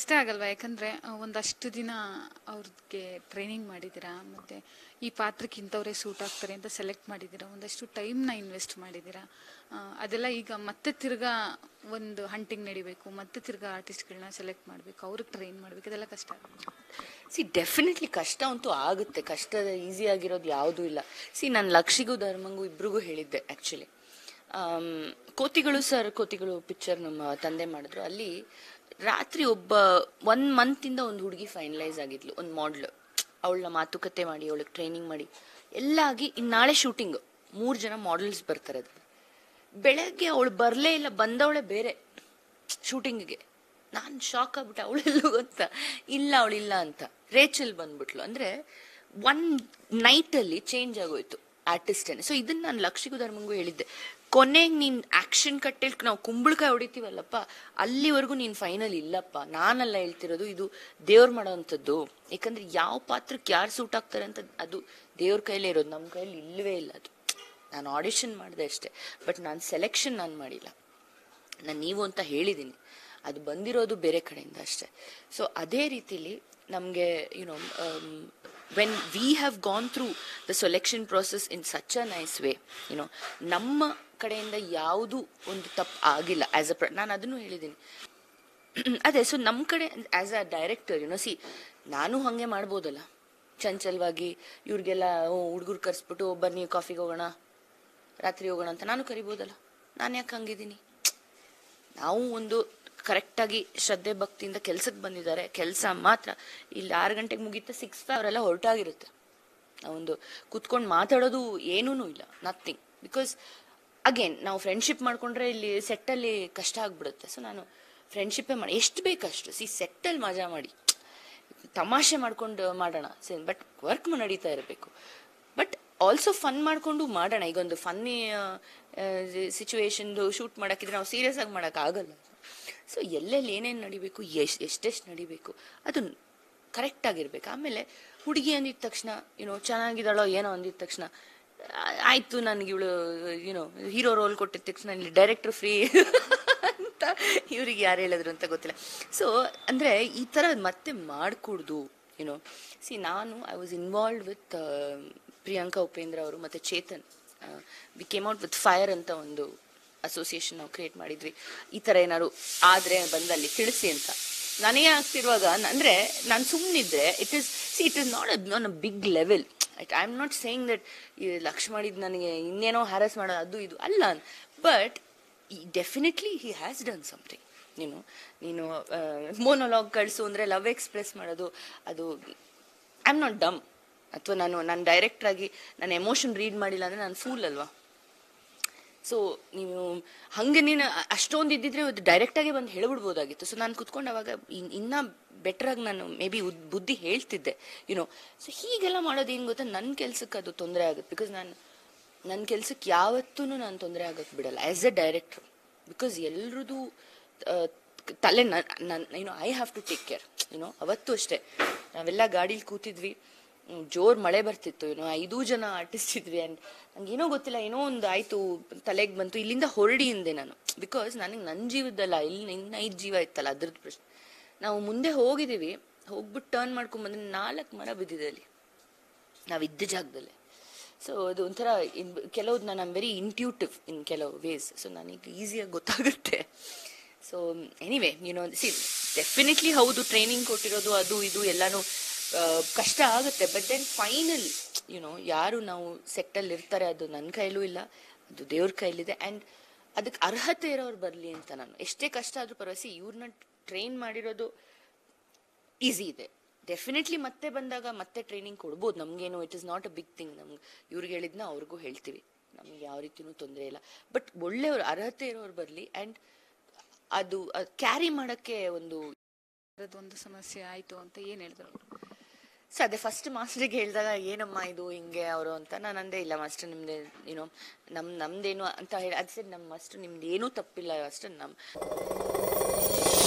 ಕಷ್ಟ ಆಗಲ್ವಾ ಯಾಕಂದ್ರೆ ಆ, ಒಂದಷ್ಟು ದಿನ ಅವ್ರಿಗೆ ಟ್ರೈನಿಂಗ್ ಮಾಡಿದ್ದೀರಾ ಮತ್ತೆ ಈ ಪಾತ್ರಕ್ಕೆ ಇಂಥವ್ರೆ ಸೂಟ್ ಆಗ್ತಾರೆ ಅಂತ ಸೆಲೆಕ್ಟ್ ಮಾಡಿದ್ದೀರಾ ಒಂದಷ್ಟು ಟೈಮ್ನ ಇನ್ವೆಸ್ಟ್ ಮಾಡಿದ್ದೀರಾ ಆ, ಅದೆಲ್ಲ ಈಗ ಮತ್ತೆ ತಿರ್ಗಾ ಒಂದು ಹಂಟಿಂಗ್ ನಡಿಬೇಕು ಮತ್ತೆ ತಿರ್ಗಾ ಆರ್ಟಿಸ್ಟ್ಗಳನ್ನ ಸೆಲೆಕ್ಟ್ ಮಾಡಬೇಕು ಅವ್ರಿಗೆ ಟ್ರೈನ್ ಮಾಡಬೇಕು ಇದೆಲ್ಲ ಕಷ್ಟ ಆಗುತ್ತೆ ಸಿ ಡೆಫಿನೆಟ್ಲಿ ಕಷ್ಟ ಅಂತೂ ಆಗುತ್ತೆ ಕಷ್ಟ ಈಸಿ ಆಗಿರೋದು ಯಾವುದೂ ಇಲ್ಲ ಸಿ ನಾನು ಲಕ್ಷಿಗೂ ಧರ್ಮಂಗೂ ಇಬ್ರಿಗೂ ಹೇಳಿದ್ದೆ ಆ್ಯಕ್ಚುಲಿ ಕೋತಿಗಳು ಸರ್ ಕೋತಿಗಳು ಪಿಕ್ಚರ್ ನಮ್ಮ ತಂದೆ ಮಾಡಿದ್ರು ಅಲ್ಲಿ ರಾತ್ರಿ ಒಬ್ಬ ಒನ್ ಮಂತಿಂದ ಒಂದು ಹುಡುಗಿ ಫೈನಲೈಸ್ ಆಗಿದ್ಲು ಒಂದು ಮಾಡ್ಲು ಅವಳನ್ನ ಮಾತುಕತೆ ಮಾಡಿ ಅವಳಿಗೆ ಟ್ರೈನಿಂಗ್ ಮಾಡಿ ಎಲ್ಲ ಆಗಿ ಇನ್ನು ನಾಳೆ ಶೂಟಿಂಗ್ ಮೂರು ಜನ ಮಾಡೆಲ್ಸ್ ಬರ್ತಾರೆ ಅದು ಬೆಳಗ್ಗೆ ಅವಳು ಬರಲೇ ಇಲ್ಲ ಬಂದವಳೆ ಬೇರೆ ಶೂಟಿಂಗಿಗೆ ನಾನು ಶಾಕ್ ಆಗ್ಬಿಟ್ಟೆ ಅವಳೆಲ್ಲೂ ಗೊತ್ತಾ ಇಲ್ಲ ಅವಳಿಲ್ಲ ಅಂತ ರೇಚಲ್ ಬಂದ್ಬಿಟ್ಲು ಅಂದ್ರೆ ಒನ್ ನೈಟಲ್ಲಿ ಚೇಂಜ್ ಆಗೋಯ್ತು ಆರ್ಟಿಸ್ಟೇನೆ ಸೊ ಇದನ್ನ ನಾನು ಲಕ್ಷಿಗೂ ಧರ್ಮಂಗೂ ಹೇಳಿದ್ದೆ ಕೊನೆಗೆ ನೀನ್ ಆಕ್ಷನ್ ಕಟ್ಟೆಲ್ ನಾವು ಕುಂಬಳಕಾಯಿ ಹೊಡಿತೀವಲ್ಲಪ್ಪ ಅಲ್ಲಿವರೆಗೂ ನೀನ್ ಫೈನಲ್ ಇಲ್ಲಪ್ಪ ನಾನಲ್ಲ ಹೇಳ್ತಿರೋದು ಇದು ದೇವ್ರ ಮಾಡೋವಂಥದ್ದು ಯಾಕಂದ್ರೆ ಯಾವ ಪಾತ್ರಕ್ಕೆ ಯಾರು ಸೂಟ್ ಆಗ್ತಾರೆ ಅಂತ ಅದು ದೇವ್ರ ಕೈಲೇ ಇರೋದು ನಮ್ಮ ಕೈಲಿ ಇಲ್ಲವೇ ಇಲ್ಲ ಅದು ನಾನು ಆಡಿಷನ್ ಮಾಡಿದೆ ಅಷ್ಟೇ ಬಟ್ ನಾನು ಸೆಲೆಕ್ಷನ್ ನಾನು ಮಾಡಿಲ್ಲ ನಾನು ನೀವು ಅಂತ ಹೇಳಿದ್ದೀನಿ ಅದು ಬಂದಿರೋದು ಬೇರೆ ಕಡೆಯಿಂದ ಅಷ್ಟೇ ಸೊ ಅದೇ ರೀತಿಲಿ ನಮಗೆ you know when we have gone through the selection process in such a nice way you know ನಮ್ಮ ಕಡೆಯಿಂದ ಯಾವುದು ಒಂದು ತಪ್ಪು ಆಗಿಲ್ಲ ಆಸ್ ಅ ಪ್ರ ನಾನು ಅದನ್ನು ಹೇಳಿದ್ದೀನಿ ಅದೇ ಸೊ ನಮ್ಮ ಕಡೆ as a director you know see ನಾನು ಹಾಗೆ ಮಾಡ್ಬೋದಲ್ಲ ಚಂಚಲವಾಗಿ ಇವ್ರಿಗೆಲ್ಲ ಹುಡುಗರು ಕರೆಸ್ಬಿಟ್ಟು ಬನ್ನಿ ಕಾಫಿಗೆ ಹೋಗೋಣ ರಾತ್ರಿ ಹೋಗೋಣ ಅಂತ ನಾನು ಕರಿಬೋದಲ್ಲ ನಾನು ಯಾಕೆ ಹಂಗಿದ್ದೀನಿ ನಾವು ಒಂದು ಕರೆಕ್ಟಾಗಿ ಶ್ರದ್ಧೆ ಭಕ್ತಿಯಿಂದ ಕೆಲ್ಸಕ್ಕೆ ಬಂದಿದ್ದಾರೆ ಕೆಲಸ ಮಾತ್ರ ಇಲ್ಲಿ ಆರು ಗಂಟೆಗೆ ಮುಗೀತಾ ಸಿಕ್ಸ್ ಅವರೆಲ್ಲ ಹೊರಟಾಗಿರುತ್ತೆ ನಾವೊಂದು ಕುತ್ಕೊಂಡು ಮಾತಾಡೋದು ಏನೂ ಇಲ್ಲ ನಥಿಂಗ್ ಬಿಕಾಸ್ ಅಗೇನ್ ನಾವು ಫ್ರೆಂಡ್ಶಿಪ್ ಮಾಡ್ಕೊಂಡ್ರೆ ಇಲ್ಲಿ ಸೆಟ್ಟಲ್ಲಿ ಕಷ್ಟ ಆಗ್ಬಿಡುತ್ತೆ ಸೊ ನಾನು ಫ್ರೆಂಡ್ಶಿಪ್ಪೇ ಮಾಡಿ ಎಷ್ಟು ಬೇಕಷ್ಟು ಸಿ ಸೆಟ್ಟಲ್ಲಿ ಮಜಾ ಮಾಡಿ ತಮಾಷೆ ಮಾಡ್ಕೊಂಡು ಮಾಡೋಣ ಬಟ್ ವರ್ಕ್ ನಡೀತಾ ಇರಬೇಕು ಬಟ್ ಆಲ್ಸೋ ಫನ್ ಮಾಡ್ಕೊಂಡು ಮಾಡೋಣ ಈಗ ಒಂದು ಫನ್ನಿ ಸಿಚುವೇಶನ್ದು ಶೂಟ್ ಮಾಡಕ್ಕಿದ್ರೆ ನಾವು ಸೀರಿಯಸ್ ಆಗಿ ಮಾಡಕ್ ಆಗಲ್ಲ ಸೊ ಎಲ್ಲೆಲ್ಲಿ ಏನೇನು ನಡಿಬೇಕು ಎಷ್ಟ್ ಎಷ್ಟೆಷ್ಟು ನಡಿಬೇಕು ಅದು ಕರೆಕ್ಟ್ ಆಗಿರ್ಬೇಕು ಆಮೇಲೆ ಹುಡುಗಿ ಅಂದಿದ ತಕ್ಷಣ ಏನೋ ಚೆನ್ನಾಗಿದ್ದಾಳೋ ಏನೋ ಅಂದಿದ ತಕ್ಷಣ ಆ- ಆಯ್ತು ನನಗೆ ಇವಳು ಏನೋ ಹೀರೋ ರೋಲ್ ಕೊಟ್ಟಿದ ತಕ್ಷಣ ಇಲ್ಲಿ ಡೈರೆಕ್ಟರ್ ಫ್ರೀ ಅಂತ ಇವ್ರಿಗೆ ಯಾರು ಹೇಳಿದ್ರು ಅಂತ ಗೊತ್ತಿಲ್ಲ ಸೊ ಅಂದ್ರೆ ಈ ತರ ಮತ್ತೆ ಮಾಡ್ಕೂಡ್ದು ಏನೋ ಸಿ ನಾನು I was involve with Priyanka Upendra ಅವರು ಮತ್ತೆ Chetan we came out with FIRE ಅಂತ ಒಂದು ಅಸೋಸಿಯೇಷನ್ ನಾವು ಕ್ರಿಯೇಟ್ ಮಾಡಿದ್ವಿ ಈ ತರ ಏನಾದ್ರು ಆದ್ರೆ ಬಂದಲ್ಲಿ ತಿಳಿಸಿ ಅಂತ ನನಗೆ ಆಗ್ತಿರುವಾಗ ನ- ಅಂದ್ರೆ ನಾನು ಸುಮ್ಮನಿದ್ರೆ it is see it is not on a big level I am not saying that ಲಕ್ಷ ಮಾಡಿದ್ ನನಗೆ ಇನ್ನೇನೋ ಹ್ಯಾರಸ್ ಮಾಡೋದು ಅದು ಇದು ಅಲ್ಲ but definitely he has done something ನೀನು ನೀನು ಮೋನೋಲಾಗ್ ಕಳಿಸು ಅಂದರೆ ಲವ್ ಎಕ್ಸ್ಪ್ರೆಸ್ ಮಾಡೋದು ಅದು ಐ ಆಮ್ ನಾಟ್ ಡಮ್ ಅಥವಾ ನಾನು ನಾನು ಡೈರೆಕ್ಟ್ ಆಗಿ ನಾನು ಎಮೋಷನ್ ರೀಡ್ ಮಾಡಿಲ್ಲ ಅಂದರೆ ನಾನು ಫೂಲ್ ಅಲ್ವಾ ಸೊ ನೀವು ಹಂಗೆ ನೀನು ಅ- ಅಷ್ಟೊಂದು ಇದ್ದಿದ್ರೆ ಡೈರೆಕ್ಟ್ ಆಗಿ ಬಂದು ಹೇಳ್ಬಿಡ್ಬೋದಾಗಿತ್ತು ಸೊ ನಾನು ಕುತ್ಕೊಂಡು ಅವಾಗ ಇನ್- ಇನ್ನ ಬೆಟರ್ ಆಗಿ ನಾನು ಮೇ ಬಿ ಬುದ್ಧಿ ಹೇಳ್ತಿದ್ದೆ ಯುನೋ ಸೊ ಹೀಗೆಲ್ಲ ಮಾಡೋದು ಏನು ಗೊತ್ತಾ ನನ್ನ ಕೆಲ್ಸಕ್ಕೆ ಅದು ತೊಂದರೆ ಆಗುತ್ತೆ ಬಿಕಾಸ್ ನಾನು ನನ್ನ ಕೆಲ್ಸಕ್ಕೆ ಯಾವತ್ತೂ ನಾನು ತೊಂದರೆ ಆಗಕ್ಕೆ ಬಿಡಲ್ಲ ಆಸ್ ಎ ಡೈರೆಕ್ಟ್ರು ಬಿಕಾಸ್ ಎಲ್ರದ್ದು ತಲೆ ನನ್ನ ಏನೋ I have to take care ಏನೋ ಅವತ್ತು ಅಷ್ಟೇ ನಾವೆಲ್ಲ ಗಾಡೀಲಿ ಕೂತಿದ್ವಿ ಹ್ಮ್, ಜೋರ್ ಮಳೆ ಬರ್ತಿತ್ತು ಏನೋ ಐದೂ ಜನ ಆರ್ಟಿಸ್ಟ್ ಇದ್ವಿ ಅಂಡ್ ನಂಗೇನೋ ಗೊತ್ತಿಲ್ಲ ಏನೋ ಒಂದು ಆಯ್ತು ತಲೆಗೆ ಬಂತು ಇಲ್ಲಿಂದ ಹೊರಡಿ ಹಿಂದೆ ನಾನು ಬಿಕಾಸ್ ನನಗೆ ನನ್ನ ಜೀವದಲ್ಲ ಇಲ್ಲಿ ನಿನ್ನ ಐದು ಜೀವ ಇತ್ತಲ್ಲ ಅದ್ರದ್ದು ಪ್ರಶ್ನೆ ನಾವು ಮುಂದೆ ಹೋಗಿದ್ದೀವಿ ಹೋಗ್ಬಿಟ್ಟು ಟರ್ನ್ ಮಾಡ್ಕೊಂಡ್ ಬಂದ್ರೆ ನಾಲ್ಕು ಮರ ಬಿದ್ದಿದೆ ಅಲ್ಲಿ ನಾವಿದ್ದ ಜಾಗದಲ್ಲೇ ಸೊ ಅದು ಒಂಥರ ಕೆಲವು ನಾನು ಆಮ್ ವೆರಿ ಇಂಟ್ಯೂಟಿವ್ ಇನ್ ಕೆಲವು ವೇಸ್ ಸೊ ನನಗೆ ಈಸಿಯಾಗಿ ಗೊತ್ತಾಗುತ್ತೆ so anyway you know see definitely ಹೌದು ಟ್ರೈನಿಂಗ್ ಕೊಟ್ಟಿರೋದು ಅದು ಇದು ಎಲ್ಲಾನು ಆ, ಕಷ್ಟ ಆಗುತ್ತೆ ಬಟ್ ದೆನ್ ಫೈನಲ್ ಯುನೋ ಯಾರು ನಾವು ಸೆಟ್ಟಲ್ಲಿ ಇರ್ತಾರೆ ಅದು ನನ್ನ ಕೈಲೂ ಇಲ್ಲ ಅದು ದೇವ್ರ ಕೈಲಿದೆ ಆ್ಯಂಡ್ ಅದಕ್ಕೆ ಅರ್ಹತೆ ಇರೋರು ಬರಲಿ ಅಂತ ನಾನು ಎಷ್ಟೇ ಕಷ್ಟ ಆದ್ರೂ ಪರವಾಗಿಸಿ ಇವ್ರನ್ನ ಟ್ರೈನ್ ಮಾಡಿರೋದು ಈಸಿ ಇದೆ ಡೆಫಿನೆಟ್ಲಿ ಮತ್ತೆ ಬಂದಾಗ ಮತ್ತೆ ಟ್ರೈನಿಂಗ್ ಕೊಡ್ಬೋದು ನಮಗೇನು it is not a big thing ನಮ್ಗೆ ಇವ್ರಿಗೆ ಹೇಳಿದ್ನ ಅವ್ರಿಗೂ ಹೇಳ್ತೀವಿ ನಮ್ಗೆ ಯಾವ ರೀತಿನೂ ತೊಂದರೆ ಇಲ್ಲ ಬಟ್ ಒಳ್ಳೆಯವ್ರು ಅರ್ಹತೆ ಇರೋರು ಬರಲಿ ಆ್ಯಂಡ್ ಅದು ಕ್ಯಾರಿ ಮಾಡೋಕ್ಕೆ ಒಂದು ಒಂದು ಸಮಸ್ಯೆ ಆಯ್ತು ಅಂತ ಏನ್ ಹೇಳಿದ್ರು ಅವ್ರು? ಸೊ ಅದೇ ಫಸ್ಟ್ ಮಾಸ್ಟರ್ಗೆ ಹೇಳಿದಾಗ ಏನಮ್ಮ ಇದು ಹಿಂಗೆ ಅವರು ಅಂತ ನಾನು ಅಂದೆ ಇಲ್ಲ ಮಾಸ್ಟರ್ ನಿಮ್ದು ಏನೋ ನಮ್ ನಮ್ದೇನು ಅಂತ ಹೇಳಿ ಅದು ಸರಿ ನಮ್ಮ ಮಾಸ್ಟರ್ ನಿಮ್ದು ಏನೂ ತಪ್ಪಿಲ್ಲ ಅಷ್ಟೇ ನಮ್ಮ